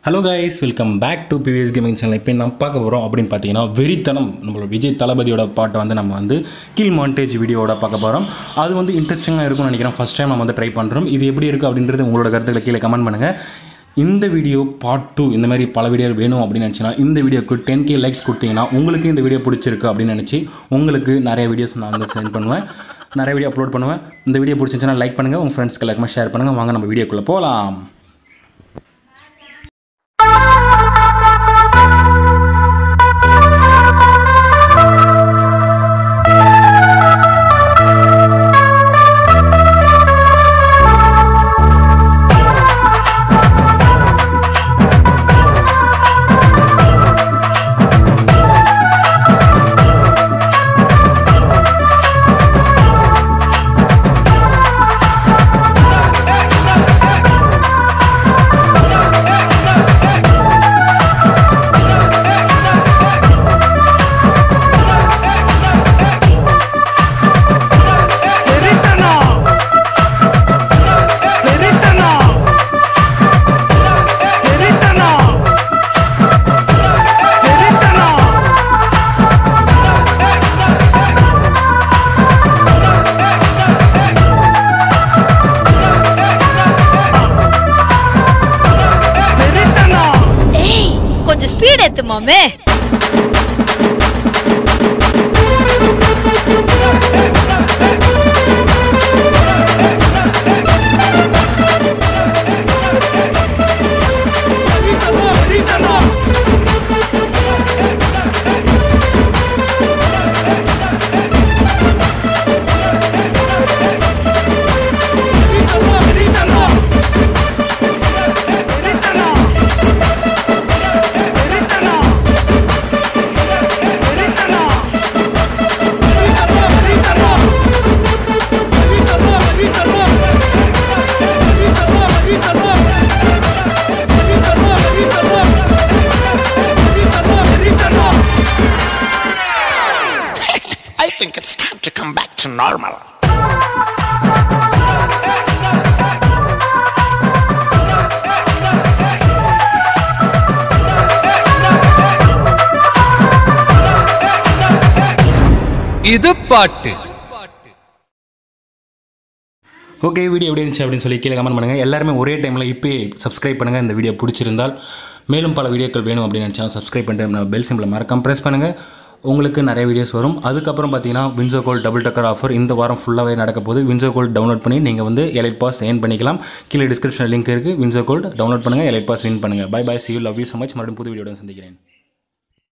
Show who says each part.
Speaker 1: Hello guys welcome back to PVS gaming channel இப்போ நம்ம பார்க்க போகிறோம் அப்படின்னு பார்த்தீங்கன்னா வெறித்தனம் நம்மளோட விஜய் தளபதியோட பாட்டை வந்து நம்ம வந்து கீழ் மாண்டேஜ் வீடியோவோட பார்க்க போகிறோம் அது வந்து இன்ட்ரெஸ்டிங்காக இருக்கும்னு நினைக்கிறேன் ஃபஸ்ட் டைம் நம்ம வந்து ட்ரை பண்ணுறோம் இது எப்படி இருக்குது அப்படின்றது உங்களோட கருத்துக்களை கீழே கமெண்ட் பண்ணுங்கள் இந்த வீடியோ பார்ட் டூ இந்த மாதிரி பல வீடியோ வேணும் அப்படின்னு நினச்சினா இந்த வீடியோக்கு டென் கே லைக்ஸ் கொடுத்தீங்கன்னா உங்களுக்கு இந்த வீடியோ பிடிச்சிருக்கு அப்படின்னு நினச்சி உங்களுக்கு நிறைய வீடியோஸ் நான் வந்து சென்ட் பண்ணுவேன் நிறைய வீடியோ அப்லோட் பண்ணுவேன் இந்த வீடியோ பிடிச்சிருந்துச்சுன்னா லைக் பண்ணுங்கள் உங்கள் ஃப்ரெண்ட்ஸ்க்கு எல்லாருக்குமே ஷேர் பண்ணுங்கள் வாங்க நம்ம வீடியோக்குள்ளே போகலாம்
Speaker 2: வெறித்தனா வெறித்தனா வெறித்தனா வெறித்தனா வெறித்தனா
Speaker 3: ஏய் கொஞ்சம் ஸ்பீட் ஏத்து மாமே
Speaker 2: வெறித்தனா வெறித்தனா வெறித்தனா வெறித்தனா வெறித்தனா வெறித்தனா வெறித்தனா
Speaker 4: I think it's time to come back to normal.
Speaker 2: இது பாட்டு
Speaker 1: ஓகே வீடியோ எப்படி இருந்துச்சு அப்படின்னு சொல்லி கீழே கமெண்ட் பண்ணுங்கள் எல்லாருமே ஒரே டைமில் இப்போயே சப்ஸ்கிரைப் பண்ணுங்கள் இந்த வீடியோ பிடிச்சிருந்தால் மேலும் பல வீடியோக்கள் வேணும் அப்படின்னு நினச்சா சப்ஸ்கிரைப் பண்ணிட்டு நம்ம பெல் சிம்பிளை மறக்காம ப்ரெஸ் பண்ணுங்கள் உங்களுக்கு நிறைய வீடியோஸ் வரும் அதுக்கப்புறம் பார்த்தீங்கன்னா வின்சோ கோல் டபுள் டக்கர் ஆஃபர் இந்த வாரம் ஃபுல்லாகவே நடக்க போகுது வின்சோ கோல்ட் டவுன்லோட் பண்ணி நீங்கள் வந்து எலைட் பாஸ் ஏர்ன் பண்ணிக்கலாம் கீழே டிஸ்கிரிப்ஷன் லிங்க் இருக்குது வின்சோ கோல்ட் டவுன்லோட் பண்ணுங்கள் எலைட் பாஸ் வின் பண்ணுங்கள் bye bye see you love you so much மறுபடியும் புது வீடியோட சந்திக்கிறேன்